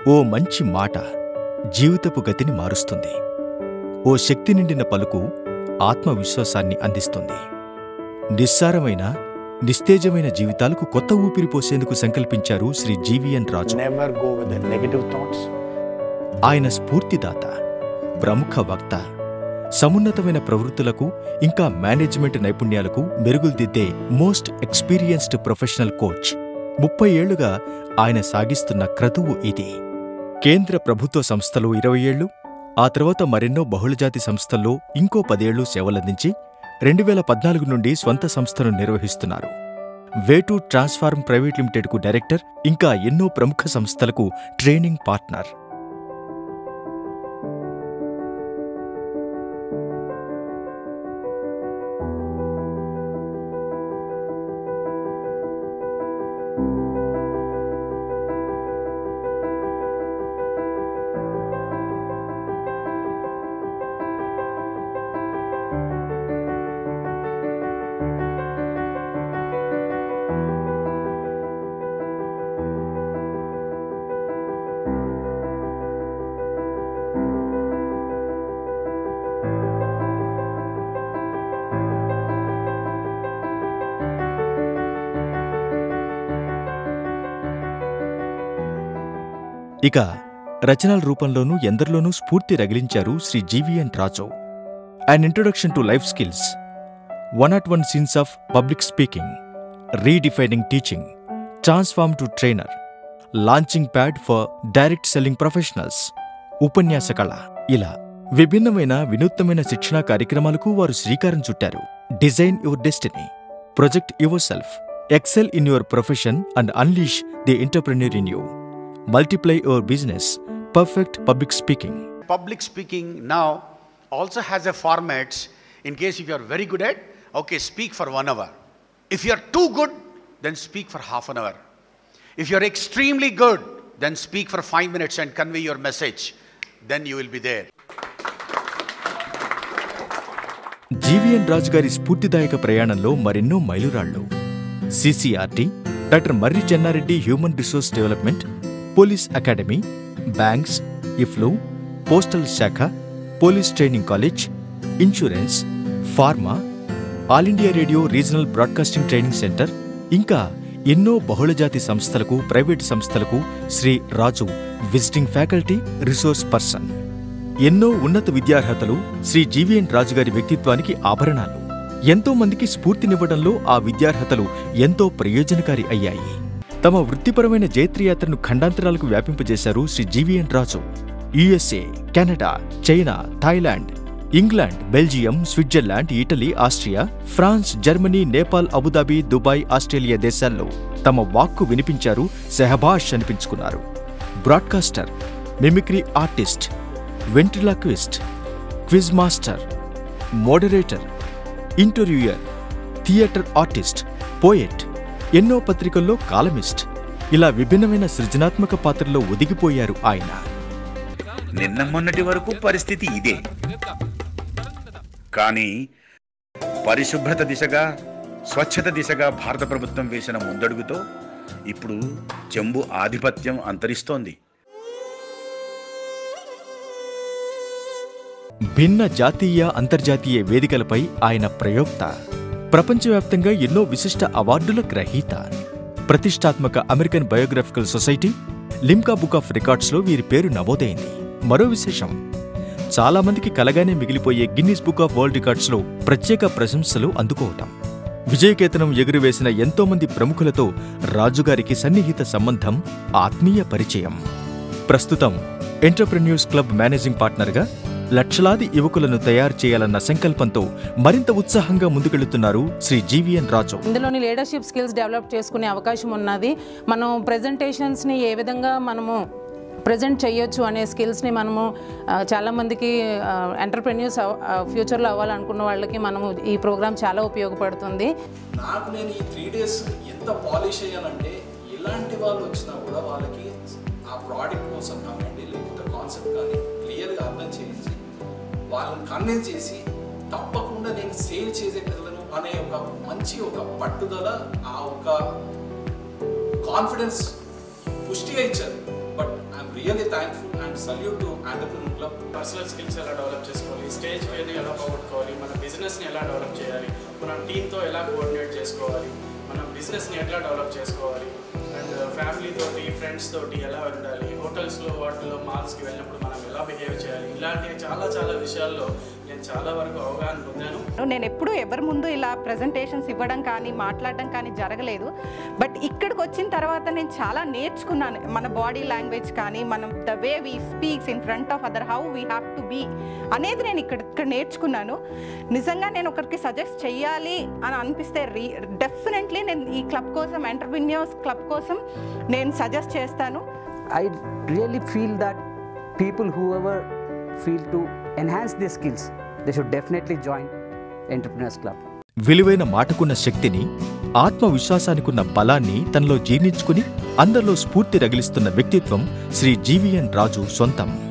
ఓ మంచి మాట జీవితపు గతిని మారుస్తుంది ఓ శక్తి నిండిన పలుకు ఆత్మవిశ్వాసాన్ని అందిస్తుంది నిస్సారమైన నిస్తేజమైన జీవితాలకు కొత్త ఊపిరి పోసేందుకు సంకల్పించారు Shri GVN Raju Never go with the negative thoughts. ఆయన స్ఫూర్తిదాత ప్రముఖ వక్త సమున్నతమైన ప్రవృత్తులకు ఇంకా మేనేజ్మెంట్ నైపుణ్యాలకు మెరుగుల్దిద్దే మోస్ట్ ఎక్స్పీరియన్స్డ్ ప్రొఫెషనల్ కోచ్ ముప్పై ఏళ్లుగా ఆయన సాగిస్తున్న క్రతువు ఇది కేంద్ర ప్రభుత్వ సంస్థలు ఇరవై ఏళ్లు ఆ తర్వాత మరెన్నో బహుళజాతి సంస్థల్లో ఇంకో పదేళ్లు సేవలందించి రెండు వేల పద్నాలుగు నుండి స్వంత సంస్థను నిర్వహిస్తున్నారు వేటు ట్రాన్స్ఫార్మ్ ప్రైవేట్ లిమిటెడ్కు డైరెక్టర్ ఇంకా ఎన్నో ప్రముఖ సంస్థలకు ట్రైనింగ్ పార్ట్నర్ ఇక రచనల రూపంలోనూ ఎందరిలోనూ స్ఫూర్తి రగిలించారు Shri GVN Raju an introduction to life skills one not one scenes of public speaking redefining teaching transform to trainer launching pad for direct selling professionals ఉపన్యాస కళ ఇలా విభిన్నమైన వినూత్నమైన శిక్షణా కార్యక్రమాలకు వారు శ్రీకారం చుట్టారు design your destiny project your self excel in your profession and unleash the entrepreneur in you multiply your business perfect public speaking public speaking now also has a format in case if you are very good at okay speak for one hour if you are too good then speak for half an hour if you are extremely good then speak for 5 minutes and convey your message then you will be there GVN Raju గారి స్ఫూర్తిదాయక ప్రయాణంలో మరెన్నో మైలురాళ్లు CCRT doctor Marri Chenna Reddy human resource development police academy banks EFLU postal శాఖ police training college insurance pharma all India radio regional broadcasting training centre ఇంకా ఎన్నో బహుళజాతి సంస్థలకు ప్రైవేట్ సంస్థలకు Shri Raju visiting faculty resource person ఎన్నో ఉన్నత విద్యార్హతలు శ్రీ జీవీఎన్ రాజుగారి వ్యక్తిత్వానికి ఆభరణాలు ఎంతో మందికి స్ఫూర్తినివ్వడంలో ఆ విద్యార్హతలు ఎంతో ప్రయోజనకారి అయ్యాయి తమ వృత్తిపరమైన జైత్రయాత్రను ఖండాంతరాలకు వ్యాపింపజేశారు Shri GVN Raju USA Canada China Thailand England Belgium Switzerland Italy Austria France Germany Nepal Abu Dhabi Dubai Australia దేశాల్లో తమ వాక్కు వినిపించారు సెహబాష్ అనిపించుకున్నారు broadcaster mimicry artist ventriloquist quiz master moderator interviewer theatre artist poet ఎన్నో పత్రికల్లో కాలమిస్ట్ ఇలా విభిన్నమైన సృజనాత్మక పాత్రలో ఒదిగిపోయారు ఆయన నిన్న మొన్నటి వరకు పరిస్థితి ఇదే కానీ పరిశుభ్రత దిశగా స్వచ్ఛత దిశగా భారత ప్రభుత్వం వేసిన ముందడుగుతో ఇప్పుడు చెంబు ఆధిపత్యం అంతరిస్తోంది భిన్న జాతీయ అంతర్జాతీయ వేదికలపై ఆయన ప్రయోక్త ప్రపంచవ్యాప్తంగా ఎన్నో విశిష్ట అవార్డుల గ్రహీత ప్రతిష్టాత్మక American biographical society Limca book of రికార్డ్స్లో వీరి పేరు నమోదైంది మరో విశేషం చాలా మందికి కలగానే మిగిలిపోయే గిన్నిస్ బుక్ ఆఫ్ వరల్డ్ రికార్డ్స్లో ప్రత్యేక ప్రశంసలు అందుకోవటం విజయకేతనం ఎగురువేసిన ఎంతో మంది ప్రముఖులతో రాజుగారికి సన్నిహిత సంబంధం ఆత్మీయ పరిచయం ప్రస్తుతం ఎంటర్ప్రెన్యూర్స్ క్లబ్ మేనేజింగ్ పార్ట్నర్గా లక్షలాది యువకులను తయారు చేయాలన్న సంకల్పంతో మరింత ఉత్సాహంగా ముందుకెళ్తున్నారు శ్రీ జీవీఎన్ రాజు ఇందులోని లీడర్షిప్ స్కిల్స్ డెవలప్ చేసుకునే అవకాశం ఉన్నది మనం ప్రజెంటేషన్స్ని ఏ విధంగా మనము ప్రజెంట్ చేయొచ్చు అనే స్కిల్స్ని మనము ఆ, చాలామందికి ఎంటర్ప్రెన్యూర్స్ ఫ్యూచర్లో అవ్వాలనుకున్న వాళ్ళకి మనము ఈ ప్రోగ్రామ్ చాలా ఉపయోగపడుతుంది నాకు నేను ఈ త్రీ డేస్ ఎంత పాలిష్ అయ్యానంటే ఎలాంటి వాళ్ళు వచ్చినా కూడా వాళ్ళకి ఆ ప్రోడక్ట్ కోసం కానివ్వండి లేకపోతే కాన్సెప్ట్ కానీ క్లియర్గా అర్థం చేయించి వాళ్ళని కన్విన్స్ చేసి తప్పకుండా నేను సేల్ చేసేయగలను అనే ఒక మంచి ఒక పట్టుదల ఆ ఒక కాన్ఫిడెన్స్ పుష్టిగా ఇచ్చారు but I'm really thankful and salute to entrepreneur club personal skills ఎలా డెవలప్ చేసుకోవాలి స్టేజ్ వేని ఎలా పోగొట్టుకోవాలి మన బిజినెస్ని ఎలా డెవలప్ చేయాలి మన టీంతో ఎలా కోఆర్డినేట్ చేసుకోవాలి మన బిజినెస్ని ఎట్లా డెవలప్ చేసుకోవాలి అండ్ ఫ్యామిలీ తోటి ఫ్రెండ్స్ తోటి ఎలా ఉండాలి హోటల్స్లో వాటిలో మాల్స్కి వెళ్ళినప్పుడు మనం ఎలా బిహేవ్ చేయాలి ఇలాంటి చాలా చాలా విషయాల్లో నేను చాలా వరకు అవగాహన పొందాను నేను ఎప్పుడూ ఎవరి ముందు ఇలా ప్రజెంటేషన్స్ ఇవ్వడం కానీ మాట్లాడడం కానీ జరగలేదు బట్ ఇక్కడికి వచ్చిన తర్వాత నేను చాలా నేర్చుకున్నాను మన బాడీ లాంగ్వేజ్ కానీ మనం the way we speaks in front of other how we have to be అనేది నేను ఇక్కడ ఇక్కడ నేర్చుకున్నాను నిజంగా నేను ఒకరికి సజెస్ట్ చేయాలి అని అనిపిస్తే రీ డెఫినెట్లీ నేను ఈ క్లబ్ కోసం ఎంటర్ప్రిన్యూర్స్ క్లబ్ కోసం నేను సజెస్ట్ చేస్తాను I really feel that people, whoever feel to enhance their skills, they should definitely join Entrepreneurs Club. విలువైన మాటకున్న శక్తిని ఆత్మవిశ్వాసానికున్న బలాన్ని తనలో జీర్ణించుకుని అందరిలో స్ఫూర్తి రగిలిస్తున్న వ్యక్తిత్వం శ్రీ జీవీఎన్ రాజు సొంతం